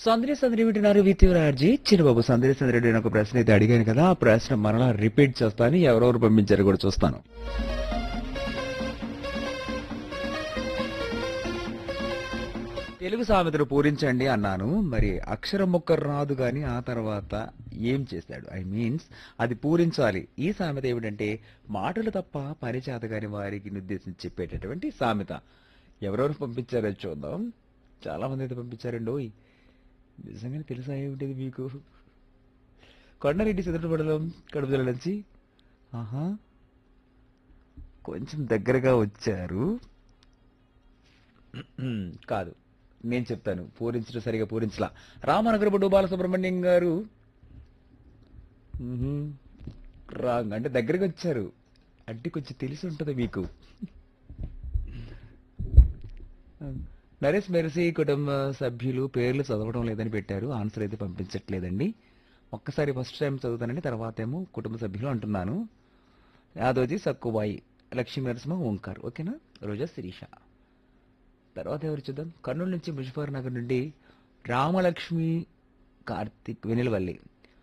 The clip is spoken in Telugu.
సందరి సందరి వింటున్నారు విత్యురార్జీ చిన్నబాబు సందరి సందరి నేను ఒక ప్రశ్న అయితే అడిగాను కదా ఆ ప్రశ్న మరలా రిపీట్ చేస్తాను ఎవరెవరు పంపించారో కూడా చూస్తాను తెలుగు సామెతలు పూరించండి అన్నాను మరి అక్షరం ముక్క రాదు గాని ఆ తర్వాత ఏం చేశాడు ఐ మీన్స్ అది పూరించాలి ఈ సామెత ఏమిటంటే మాటలు తప్ప పరిచేత గాని వారికి నిర్దేశించి చెప్పేటటువంటి సామెత ఎవరెవరు పంపించారో చూద్దాం చాలా మంది అయితే పంపించారండి ఓయ్ నిజంగానే తెలుసా ఏమిటిది మీకు కొండారెడ్డి సిద్ధపడడం కడుపు జిల్లా నుంచి ఆహా కొంచెం దగ్గరగా వచ్చారు కాదు నేను చెప్తాను పూరించడం సరిగా పూరించలా రామనగరపుడు బాలసుబ్రహ్మణ్యం గారు మ్మ్హ్మ్. రాంగ్ అంటే దగ్గరికి వచ్చారు అంటే కొంచెం తెలిసి ఉంటుంది మీకు నరేష్ మెరసి కుటుంబ సభ్యులు పేర్లు చదవడం లేదని పెట్టారు ఆన్సర్ అయితే పంపించట్లేదండి ఒక్కసారి ఫస్ట్ టైం చదువుతానండి తర్వాత ఏమో కుటుంబ సభ్యులు అంటున్నాను యాదోజీ సక్కుబాయి లక్ష్మీ నరసింహ ఓంకార్ ఓకేనా రోజా శిరీష తర్వాత ఎవరు చూద్దాం కర్నూలు నుంచి ముజఫర్ నగర్ నుండి రామలక్ష్మి కార్తిక్ వెనిలవల్లి